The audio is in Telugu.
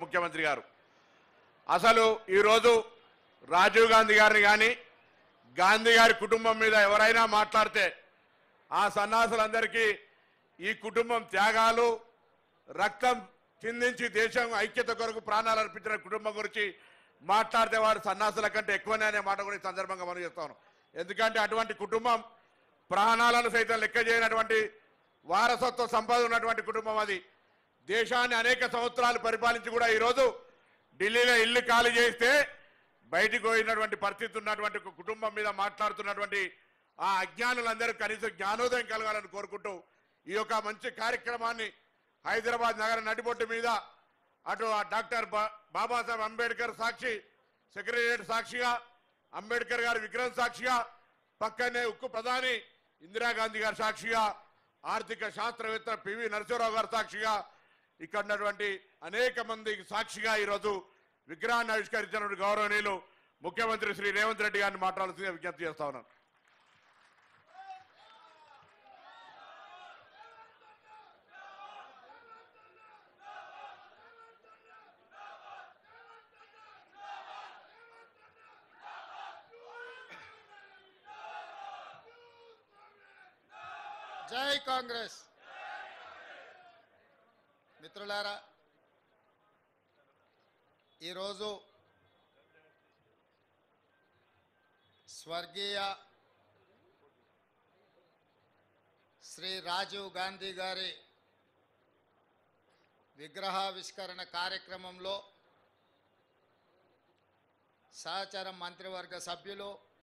ముఖ్యమంత్రి గారు అసలు ఈరోజు రాజీవ్ గాంధీ గారిని కానీ గాంధీ గారి కుటుంబం మీద ఎవరైనా మాట్లాడితే ఆ సన్నాసులందరికీ ఈ కుటుంబం త్యాగాలు రక్తం చిందించి దేశం ఐక్యత కొరకు ప్రాణాలు అర్పించిన కుటుంబం గురించి మాట్లాడితే వాడు సన్నాసుల కంటే ఎక్కువనే అనే మాట కూడా ఈ సందర్భంగా మనం చేస్తాను ఎందుకంటే అటువంటి కుటుంబం ప్రాణాలను సైతం లెక్క చేయనటువంటి వారసత్వ సంపద ఉన్నటువంటి కుటుంబం అది దేశాన్ని అనేక సంవత్సరాలు పరిపాలించి కూడా ఈరోజు ఢిల్లీలో ఇల్లు ఖాళీ చేస్తే బయటికి పోయినటువంటి పరిస్థితి ఉన్నటువంటి ఒక కుటుంబం మీద మాట్లాడుతున్నటువంటి ఆ అజ్ఞానులందరూ కనీసం జ్ఞానోదయం కలగాలని కోరుకుంటూ ఈ యొక్క మంచి కార్యక్రమాన్ని హైదరాబాద్ నగర నడిబొట్టు మీద అటు ఆ డాక్టర్ బా- బాబాసాహెబ్ అంబేద్కర్ సాక్షి సెక్రటరియట్ సాక్షిగా అంబేద్కర్ గారి విగ్రహం సాక్షిగా పక్కనే ఉక్కు ప్రధాని ఇందిరాగాంధీ గారి సాక్షిగా ఆర్థిక శాస్త్రవేత్త పివి నరసింహరావు గారి సాక్షిగా ఇక్కడ ఉన్నటువంటి అనేక మంది సాక్షిగా ఈరోజు విగ్రహాన్ని ఆవిష్కరించినటువంటి గౌరవనీయులు ముఖ్యమంత్రి శ్రీ రేవంత్ రెడ్డి గారిని మాట్లాడాల్సిందిగా విజ్ఞప్తి చేస్తా ఉన్నాను జై కాంగ్రెస్ మిత్రులారా ఈరోజు స్వర్గీయ శ్రీ రాజీవ్ గాంధీ గారి విగ్రహావిష్కరణ కార్యక్రమంలో సహచర మంత్రివర్గ సభ్యులు